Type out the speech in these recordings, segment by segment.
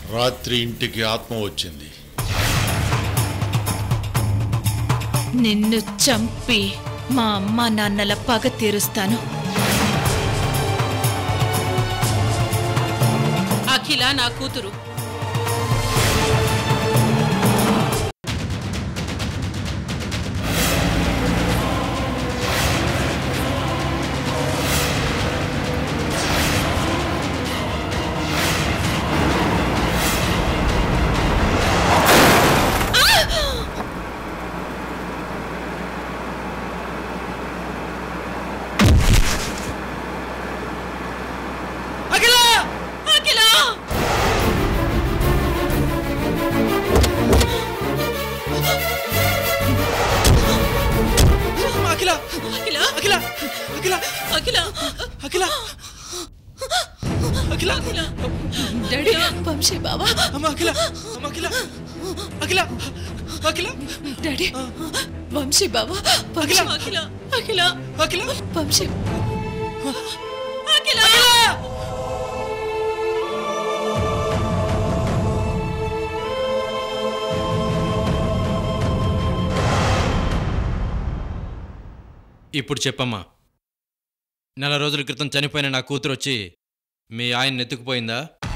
రాత్రి ఇంటికి ఆత్మ వచ్చింది నిన్ను చంపి మా అమ్మా నాన్నల పగ తీరుస్తాను అఖిల నా కూతురు అఖిల అఖిల అఖిల అఖిల అఖిల అఖిల అఖిల అఖిల అఖిల అఖిల డాడీ వంశీ బావా అమ్మ అఖిల అమ్మ అఖిల అఖిల అఖిల డాడీ వంశీ బావా అఖిల అఖిల అఖిల అఖిల వంశీ అఖిల ఇప్పుడు చెప్పమ్మా నెల రోజుల క్రితం చనిపోయిన నా కూతురు వచ్చి మీ ఆయన ఎత్తుకుపోయిందా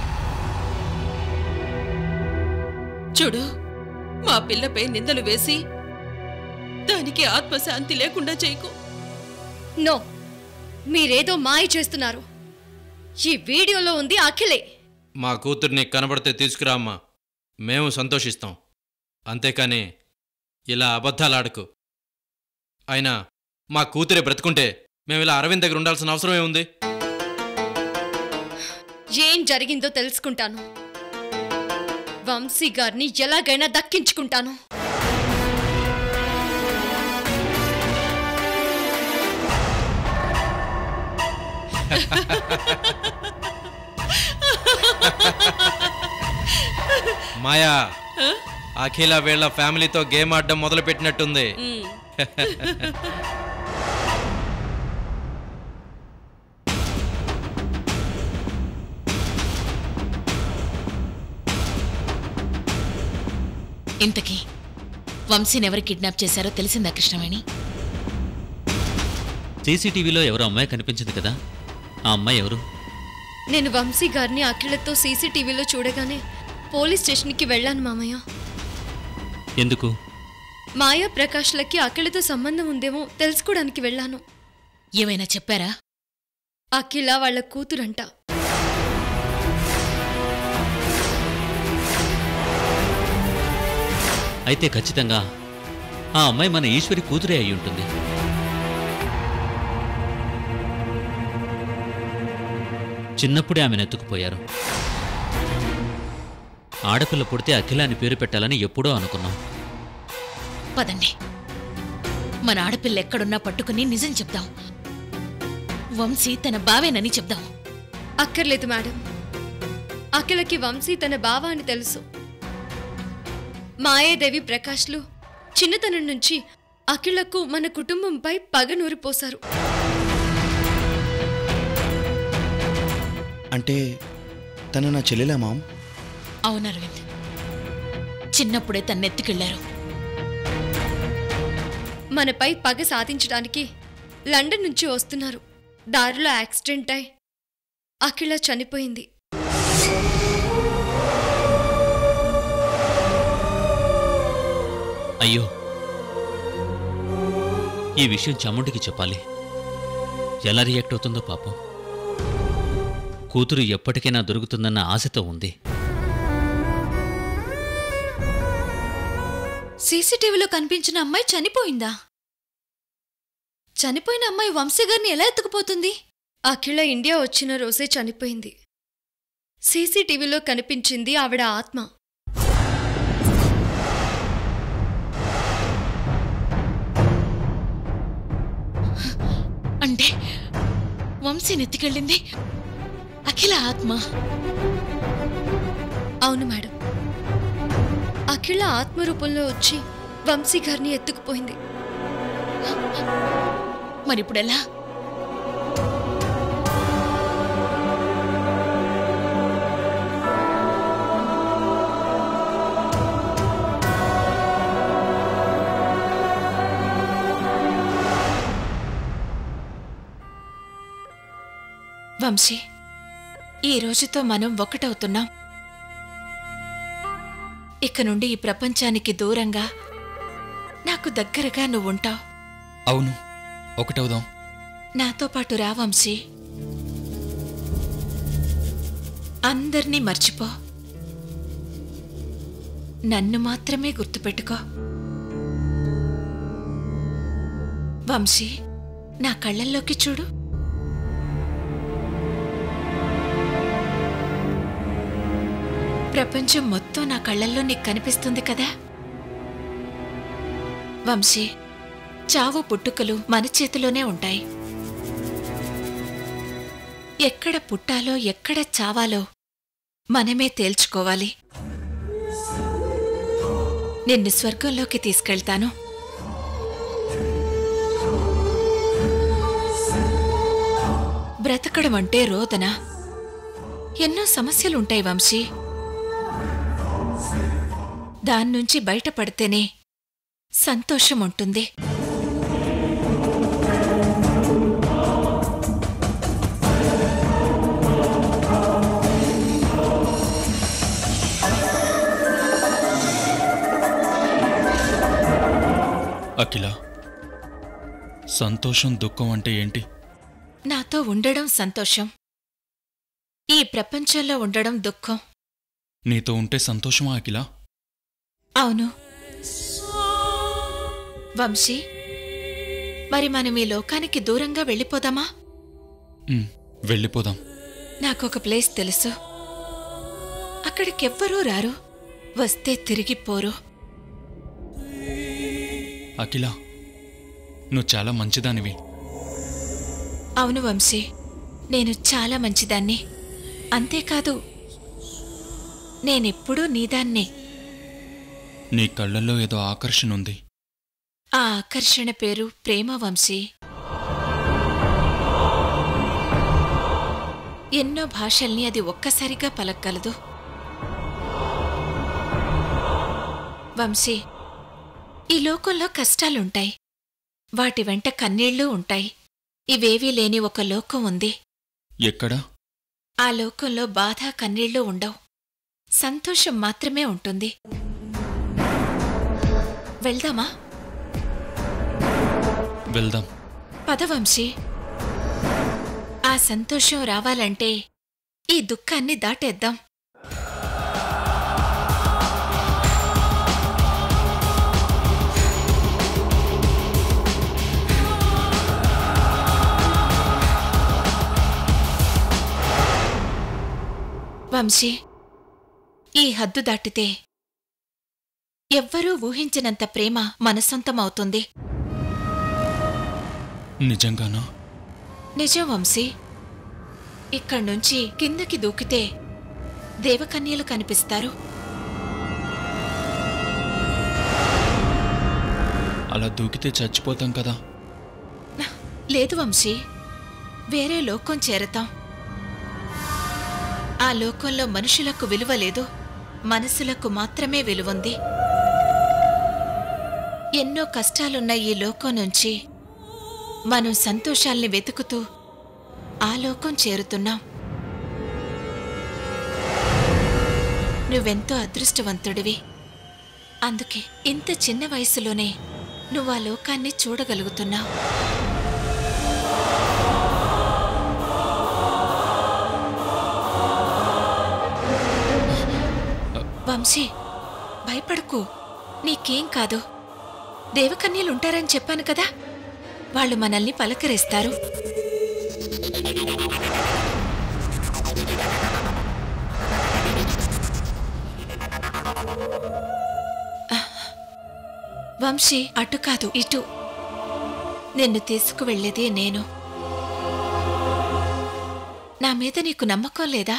చూడు మా పిల్లపై నిందలు వేసి దానికి ఆత్మశాంతి లేకుండా చేయకు నో మీరేదో మాయ చేస్తున్నారు ఈ వీడియోలో ఉంది అఖిలే మా కూతుర్ని కనబడితే తీసుకురా అమ్మా మేము సంతోషిస్తాం అంతేకాని ఇలా అబద్ధాలాడకు అయినా మా కూతురే బ్రతుకుంటే మేము ఇలా అరవింద్ దగ్గర ఉండాల్సిన అవసరం ఏముంది ఏం జరిగిందో తెలుసుకుంటాను వంశీ గారిని ఎలాగైనా దక్కించుకుంటాను మాయా అఖిల వీళ్ళ ఫ్యామిలీతో గేమ్ ఆడడం మొదలుపెట్టినట్టుంది ఇంతకీ వంశీని ఎవరు కిడ్నాప్ చేశారో తెలిసిందా కృష్ణవేణి సీసీటీవీలో ఎవరో అమ్మాయి కనిపించింది కదా ఆ అమ్మాయి ఎవరు నేను వంశీ గారిని అఖిలతో సీసీటీవీలో చూడగానే పోలీస్ స్టేషన్కి వెళ్ళాను మామయ్య ఎందుకు మాయా ప్రకాష్లకి అఖిలతో సంబంధం ఉందేమో తెలుసుకోవడానికి వెళ్ళాను ఏమైనా చెప్పారా అఖిల వాళ్ళ కూతురంట అయితే ఖచ్చితంగా ఆ అమ్మాయి మన ఈశ్వరి కూతురే అయి ఉంటుంది చిన్నప్పుడే ఆమెను ఎత్తుకుపోయారు ఆడపిల్ల పుడితే అఖిల అని పేరు పెట్టాలని ఎప్పుడో అనుకున్నాం పదండి మన ఆడపిల్ల ఎక్కడున్నా పట్టుకుని నిజం చెప్దాం వంశీ తన బావేనని చెప్దాం అక్కర్లేదు మేడం అఖిలకి వంశీ తన బావ అని తెలుసు మాయాదేవి ప్రకాష్లు చిన్నతనం నుంచి అఖిలకు మన కుటుంబంపై పగ నూరిపోశారు అంటే తను నా చెల్లెలా మామ్ అవును అరవింద్ చిన్నప్పుడే తన్నెత్తుకెళ్లారు మనపై పగ సాధించడానికి లండన్ నుంచి వస్తున్నారు దారిలో యాక్సిడెంట్ అయి అఖిల చనిపోయింది అయ్యో ఈ విషయం చమ్ముడికి చెప్పాలి ఎలా రియాక్ట్ అవుతుందో పాపం కూతురు ఎప్పటికైనా దొరుకుతుందన్న ఆశతో ఉంది సీసీటీవీలో కనిపించిన అమ్మాయి చనిపోయిందా చనిపోయిన అమ్మాయి వంశీ గారిని ఎలా ఎత్తుకుపోతుంది అఖిల ఇండియా వచ్చిన రోజే చనిపోయింది సీసీటీవీలో కనిపించింది ఆవిడ ఆత్మ అంటే వంశీని ఎత్తుకెళ్ళింది అఖిల ఆత్మ అవును మేడం అఖిల ఆత్మ రూపంలో వచ్చి వంశీ గారిని ఎత్తుకుపోయింది మరిప్పుడెలా వంశీ ఈ రోజుతో మనం ఒకటవుతున్నాం ఇక నుండి ఈ ప్రపంచానికి దూరంగా నాకు దగ్గరగా నువ్వుంటావు అవును ఒకటవుదాం నాతో పాటు రా వంశీ అందర్నీ మర్చిపో నన్ను మాత్రమే గుర్తుపెట్టుకో వంశీ నా కళ్ళల్లోకి చూడు ప్రపంచం మొత్తం నా కళ్ళల్లో నీకు కనిపిస్తుంది కదా వంశీ చావు పుట్టుకలు మన చేతిలోనే ఉంటాయి ఎక్కడ పుట్టాలో ఎక్కడ చావాలో మనమే తేల్చుకోవాలి నిన్ను స్వర్గంలోకి తీసుకెళ్తాను బ్రతకడం అంటే రోదన ఎన్నో సమస్యలుంటాయి వంశీ దాన్నుంచి బయటపడితేనే సంతోషం ఉంటుంది అఖిల సంతోషం దుఃఖం అంటే ఏంటి నాతో ఉండడం సంతోషం ఈ ప్రపంచంలో ఉండడం దుఃఖం నీతో ఉంటే సంతోషమా అఖిల అవును వంశీ మరి మనం ఈ లోకానికి దూరంగా వెళ్ళిపోదామా ఉమ్, వెళ్ళిపోదాం నాకొక ప్లేస్ తెలుసు అక్కడికెవ్వరూ రారు వస్తే తిరిగి పోరు అఖిల నువ్వు చాలా మంచిదానివి అవును వంశీ నేను చాలా మంచిదాన్ని అంతేకాదు నేనెప్పుడూ నీదాన్నే నీ కళ్ళల్లో ఏదో ఆకర్షణ ఉంది ఆ ఆకర్షణ పేరు ప్రేమ వంశీ ఎన్నో భాషల్ని అది ఒక్కసారిగా పలకగలదు వంశీ ఈ లోకంలో కష్టాలుంటాయి వాటి వెంట కన్నీళ్లూ ఉంటాయి ఇవేవీ లేని ఒక లోకం ఉంది ఎక్కడా ఆ లోకంలో బాధ కన్నీళ్లు ఉండవు సంతోషం మాత్రమే ఉంటుంది వెళ్దామా వెళ్దాం పదవంశీ ఆ సంతోషం రావాలంటే ఈ దుఃఖాన్ని దాటేద్దాం వంశీ ఈ హద్దు దాటితే ఎవ్వరూ ఊహించినంత ప్రేమ మన సొంతమవుతుంది నిజంగానా నిజం వంశీ ఇక్కడ్నుంచి కిందకి దూకితే దేవకన్యలు కనిపిస్తారు అలా దూకితే చచ్చిపోతాం కదా లేదు వంశీ వేరే లోకం చేరతాం ఆ లోకంలో మనుషులకు విలువ లేదు మనసులకు మాత్రమే విలువుంది ఎన్నో కష్టాలున్న ఈ లోకం నుంచి మనం సంతోషాల్ని వెతుకుతూ ఆ లోకం చేరుతున్నాం నువ్వెంతో అదృష్టవంతుడివి అందుకే ఇంత చిన్న వయసులోనే నువ్వు ఆ లోకాన్ని చూడగలుగుతున్నావు వంశీ భయపడకు నీకేం కాదు దేవకన్యలుంటారని చెప్పాను కదా వాళ్ళు మనల్ని పలకరిస్తారు వంశీ అటు కాదు ఇటు నిన్ను తీసుకువెళ్ళేది నేను నా మీద నీకు నమ్మకం లేదా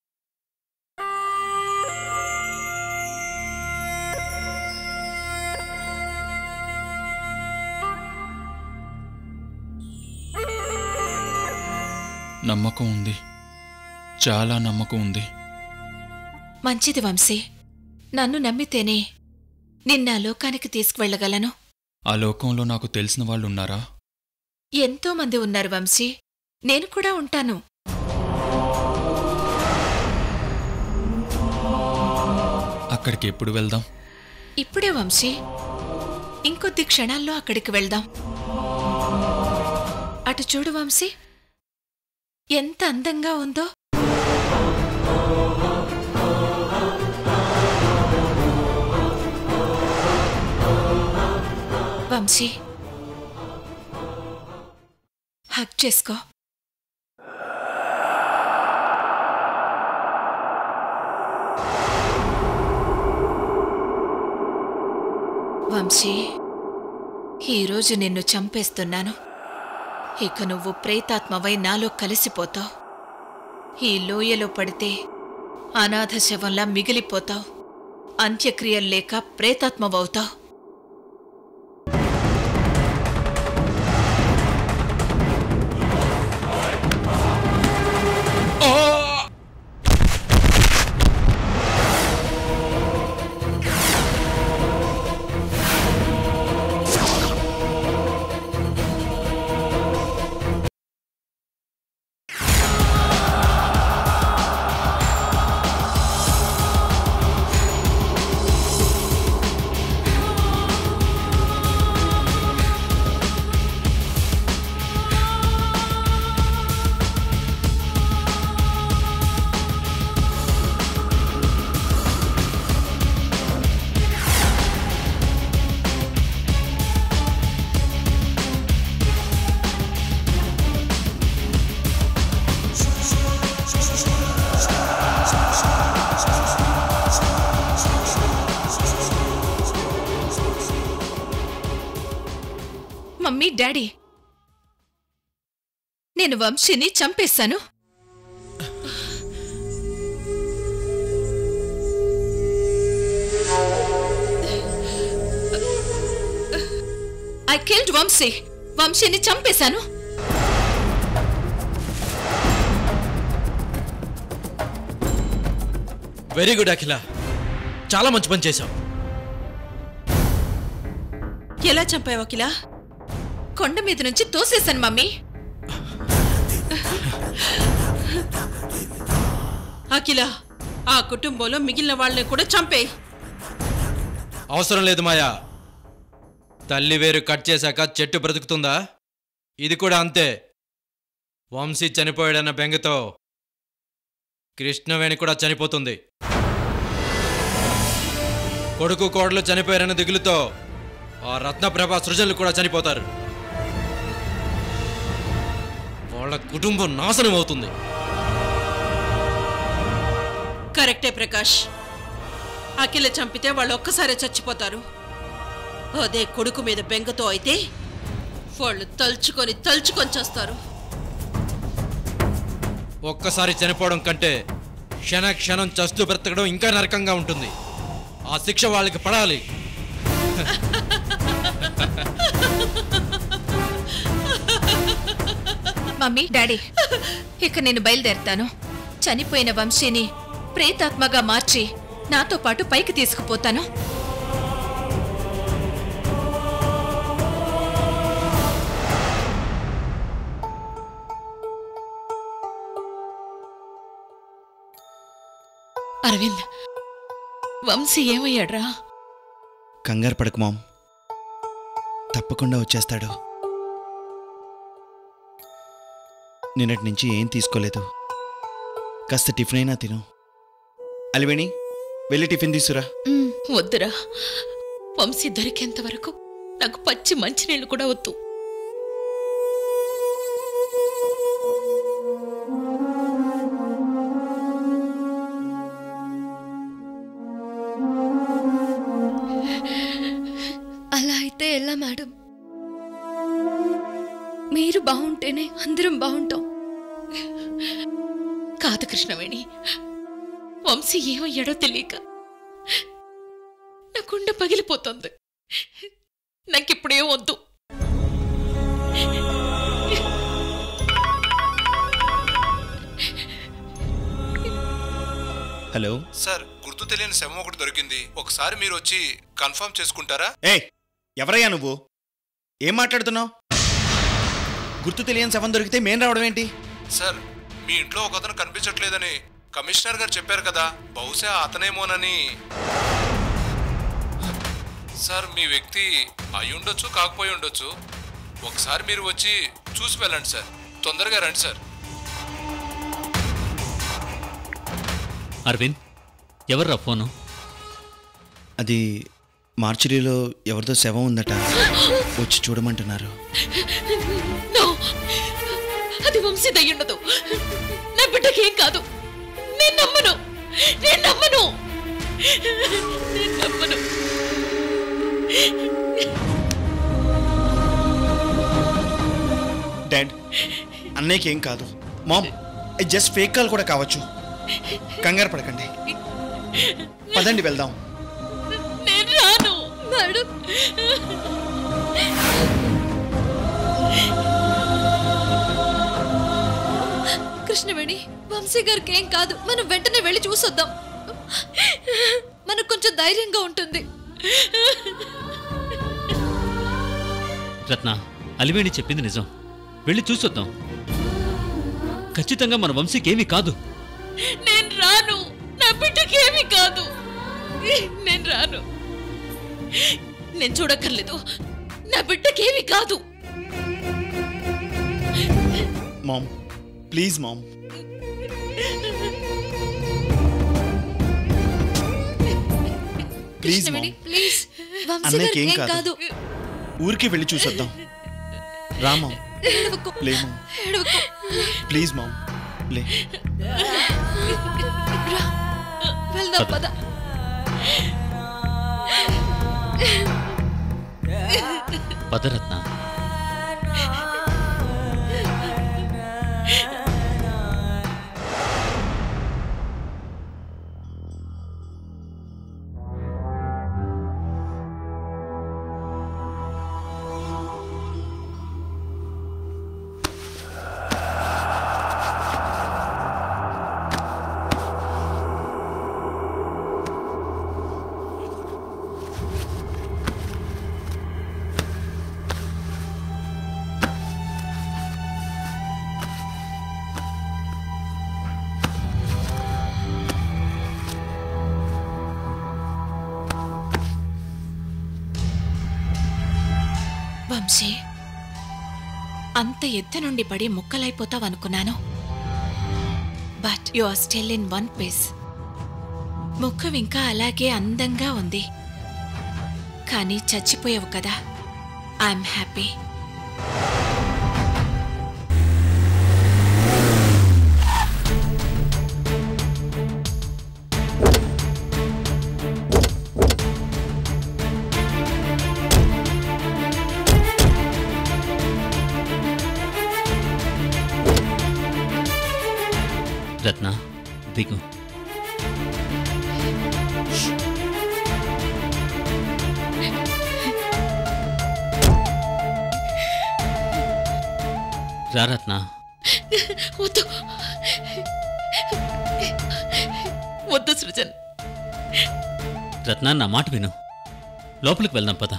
నమ్మకం ఉంది చాలా నమ్మకం ఉంది మంచిది వంశీ నన్ను నమ్మితేనే నిన్న లోకానికి తీసుకువెళ్ళగలను ఆ లోకంలో నాకు తెలిసిన వాళ్ళు ఉన్నారా ఎంతో మంది ఉన్నారు వంశీ నేను కూడా ఉంటాను అక్కడికి ఎప్పుడు వెళ్దాం ఇప్పుడే వంశీ ఇంకొద్ది క్షణాల్లో అక్కడికి వెళ్దాం అటు చూడు వంశీ ఎంత అందంగా ఉందో వంశీ హక్ చేసుకో వంశీ ఈరోజు నిన్ను చంపేస్తున్నాను ఇక నువ్వు ప్రేతాత్మవై నాలో కలిసిపోతావు ఈ లోయలో పడితే అనాథ శవంలా మిగిలిపోతావు అంత్యక్రియలు లేక ప్రేతాత్మవవుతావు మమ్మీ డాడీ నేను వంశీని చంపేశాను ఐ కిల్డ్ వంశీ వంశీని చంపేశాను వెరీ గుడ్ అఖిల చాలా మంచి పని చేశావు ఎలా చంపావు అఖిల కొండ మీద నుంచి తోసేశాను మమ్మీ అఖిల ఆ కుటుంబంలో మిగిలిన వాళ్ళని కూడా చంపేయి అవసరం లేదు మాయా తల్లి వేరు కట్ చేశాక చెట్టు బ్రతుకుతుందా ఇది కూడా అంతే వంశీ చనిపోయాడన్న బెంగతో కృష్ణవేణి కూడా చనిపోతుంది కొడుకు కోడలు చనిపోయారన్న దిగులుతో ఆ రత్నప్రభ సృజనులు కూడా చనిపోతారు వాళ్ళ కుటుంబం నాశనం అవుతుంది కరెక్టే ప్రకాష్ అఖిల చంపితే వాళ్ళు ఒక్కసారే చచ్చిపోతారు అదే కొడుకు మీద బెంగతో అయితే వాళ్ళు తలుచుకొని తలుచుకొని చేస్తారు ఒక్కసారి చనిపోవడం కంటే క్షణ క్షణం చస్తూ బ్రతకడం ఇంకా నరకంగా ఉంటుంది ఆ శిక్ష వాళ్ళకి పడాలి మమ్మీ డాడీ ఇక నేను బయలుదేరుతాను చనిపోయిన వంశీని ప్రేతాత్మగా మార్చి నాతో పాటు పైకి తీసుకుపోతాను అరవింద్ వంశీ ఏమయ్యాడ్రా కంగారు పడకు మామ్ తప్పకుండా వచ్చేస్తాడు నిన్నటి నుంచి ఏం తీసుకోలేదు కాస్త టిఫిన్ అయినా తిను అలివేణి వెళ్ళి టిఫిన్ తీసుకురా వద్దురా వంశీ దొరికేంత వరకు నాకు పచ్చి మంచినీళ్ళు కూడా వద్దు అలా అయితే ఎలా మేడం మీరు బాగుంటేనే అందరం బాగుంటాం కాదు కృష్ణవేణి వంశీ ఏమయ్యాడో తెలియక నా కుండ పగిలిపోతుంది నాకిప్పుడే వద్దు హలో సార్ గుర్తు తెలియని శవం ఒకటి దొరికింది ఒకసారి మీరు వచ్చి కన్ఫర్మ్ చేసుకుంటారా ఏయ్ ఎవరయ్యా నువ్వు ఏం మాట్లాడుతున్నావు గుర్తు తెలియని శవం దొరికితే మేం రావడం ఏంటి సార్ మీ ఇంట్లో ఒక అతను కనిపించట్లేదని కమిషనర్ గారు చెప్పారు కదా బహుశా అతనేమోనని సార్ మీ వ్యక్తి అయి ఉండొచ్చు కాకపోయి ఉండొచ్చు ఒకసారి మీరు వచ్చి చూసి వెళ్ళండి సార్ తొందరగా రండి సార్ అరవింద్ ఎవర్రా ఫోను అది మార్చిరీలో ఎవరిదో శవం ఉందట వచ్చి చూడమంటున్నారు నో అది వంశీదయ్యుండదు నా బిడ్డకేం కాదు నేను నమ్మను నేను నమ్మను నేను నమ్మను డాడ్ అన్నయ్యకి ఏం కాదు మామ్ ఇది జస్ట్ ఫేక్ కాల్ కూడా కావచ్చు కంగారు పడకండి పదండి వెళ్దాం నేను రాను మేడం కృష్ణవేణి వంశీ గారికి ఏం కాదు మనం వెంటనే వెళ్ళి చూసొద్దాం మనకు కొంచెం ధైర్యంగా ఉంటుంది రత్న అలివేణి చెప్పింది నిజం వెళ్ళి చూసొద్దాం ఖచ్చితంగా మన వంశీకి ఏమీ కాదు నేను రాను నా బిడ్డకేమీ కాదు నేను రాను నేను చూడక్కర్లేదు నా బిడ్డకేమీ కాదు ma'am please ma'am please Krishnaveni ma'am please Vamsi అన్నయ్యకి గారికి ఏం ఏం కాదు. కాదు ఊరికి వెళ్ళి చూసొద్దాం రా మామ్ ఏడవకు లే మామ్ ఏడవకు ప్లీజ్ మామ్ లే రా వెళ్దాం పద పదరత్న వంశీ అంత ఎత్తు నుండి పడి ముక్కలైపోతావనుకున్నాను but you are still in one piece ముఖం ఇంకా అలాగే అందంగా ఉంది కానీ చచ్చిపోయావు కదా ఐఎమ్ హ్యాపీ రత్న దిగు రా రత్న వద్దు వద్దు సృజన్ రత్న నా మాట విను లోపలికి వెళ్దాం పద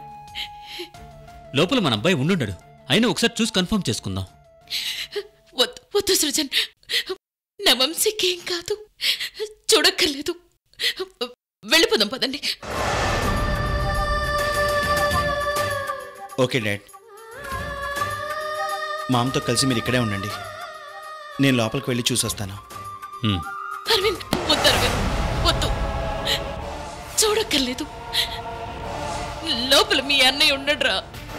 లోపల మన అబ్బాయి ఉండుండడు అయినా ఒకసారి చూసి కన్ఫర్మ్ చేసుకుందాం వద్దు వద్దు సృజన్ నా వంశీకి ఏం కాదు చూడక్కర్లేదు వెళ్ళిపోదాం పదండి ఓకే డాడ్ మామతో కలిసి మీరు ఇక్కడే ఉండండి నేను లోపలికి వెళ్ళి చూసొస్తాను హ్మ్. అరవింద్ వద్దు అరవింద్ వద్దు చూడక్కర్లేదు లోపల మీ అన్నయ్య ఉండడ్రా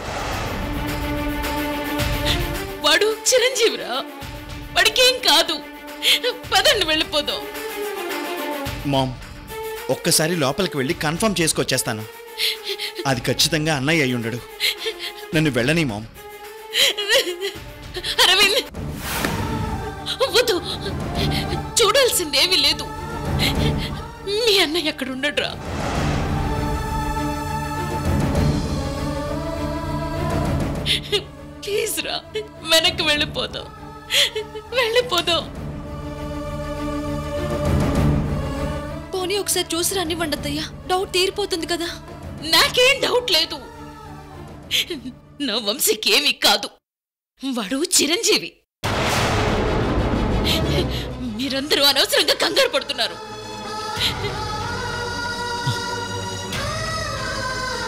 వాడు చిరంజీవిరా వాడికేం కాదు పదండి వెళ్ళిపోదాం మామ్ ఒక్కసారి లోపలికి వెళ్ళి కన్ఫర్మ్ చేసుకొచ్చేస్తాను అది ఖచ్చితంగా అన్నయ్య అయి ఉండడు నన్ను వెళ్ళని మామ్ అరవింద్ వద్దు చూడాల్సిందేమీ లేదు మీ అన్నయ్య అక్కడ ఉండడ్రా ప్లీజ్ రా వెనక్కి వెళ్ళిపోదాం వెళ్ళిపోదాం పోనీ ఒకసారి చూసి రానివ్వండి అత్తయ్య డౌట్ తీరిపోతుంది కదా నాకేం డౌట్ లేదు నా వంశీకి ఏమీ కాదు వాడు చిరంజీవి మీరందరూ అనవసరంగా కంగారు పడుతున్నారు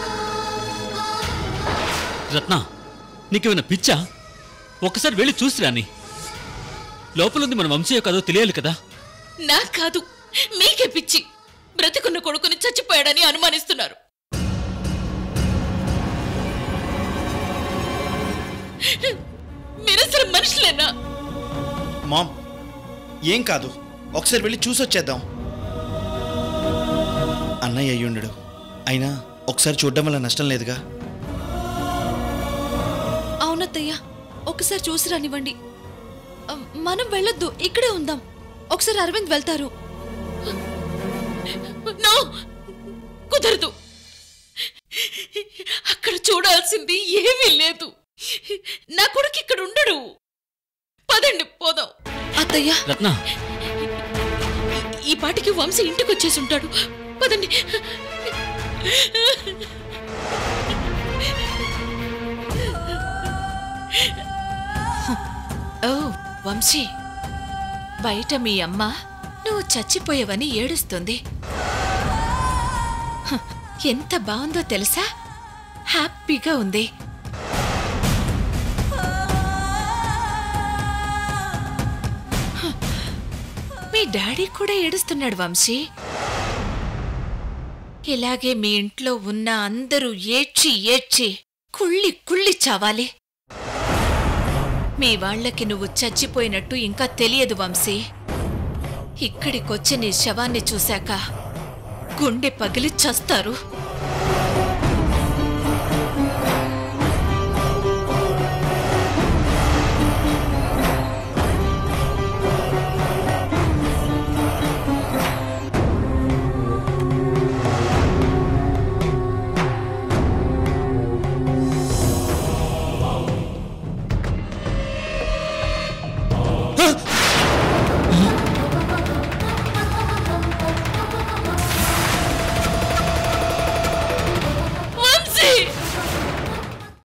రత్న నీకేమైనా పిచ్చా ఒక్కసారి వెళ్ళి చూసి రాని లోపలుంది మన వంశీయో కదో తెలియాలి కదా నాకు కాదు మీకే పిచ్చి బ్రతికున్న కొడుకుని చచ్చిపోయాడని అనుమానిస్తున్నారు మీరసలు మనుషులేనా మామ్ ఏం కాదు ఒకసారి వెళ్ళి చూసొచ్చేద్దాం అన్నయ్య అయ్యుండడు అయినా ఒకసారి చూడడం వల్ల నష్టం లేదుగా అవునత్తయ్య ఒకసారి చూసి రానివ్వండి ఆ, మనం వెళ్ళొద్దు ఇక్కడే ఉందాం ఒకసారి అరవింద్ వెళ్తారు నో కుదరదు అక్కడ చూడాల్సింది ఏమీ లేదు నా కొడుకు ఇక్కడ ఉండడు పదండి పోదాం అత్తయ్య రత్న ఈ పాటికి వంశీ ఇంటికి వచ్చేసి ఉంటాడు పదండి ఓ వంశీ బయట మీ అమ్మ నువ్వు చచ్చిపోయావని ఏడుస్తుంది హ, ఎంత బాగుందో తెలుసా హ్యాపీగా ఉంది హ, మీ డాడీ కూడా ఏడుస్తున్నాడు వంశీ ఇలాగే మీ ఇంట్లో ఉన్న అందరూ ఏడ్చి ఏడ్చి కుళ్ళి కుళ్ళి చావాలి మీ వాళ్ళకి నువ్వు చచ్చిపోయినట్టు ఇంకా తెలియదు వంశీ ఇక్కడికొచ్చి నీ శవాన్ని చూశాక గుండె పగిలి చస్తారు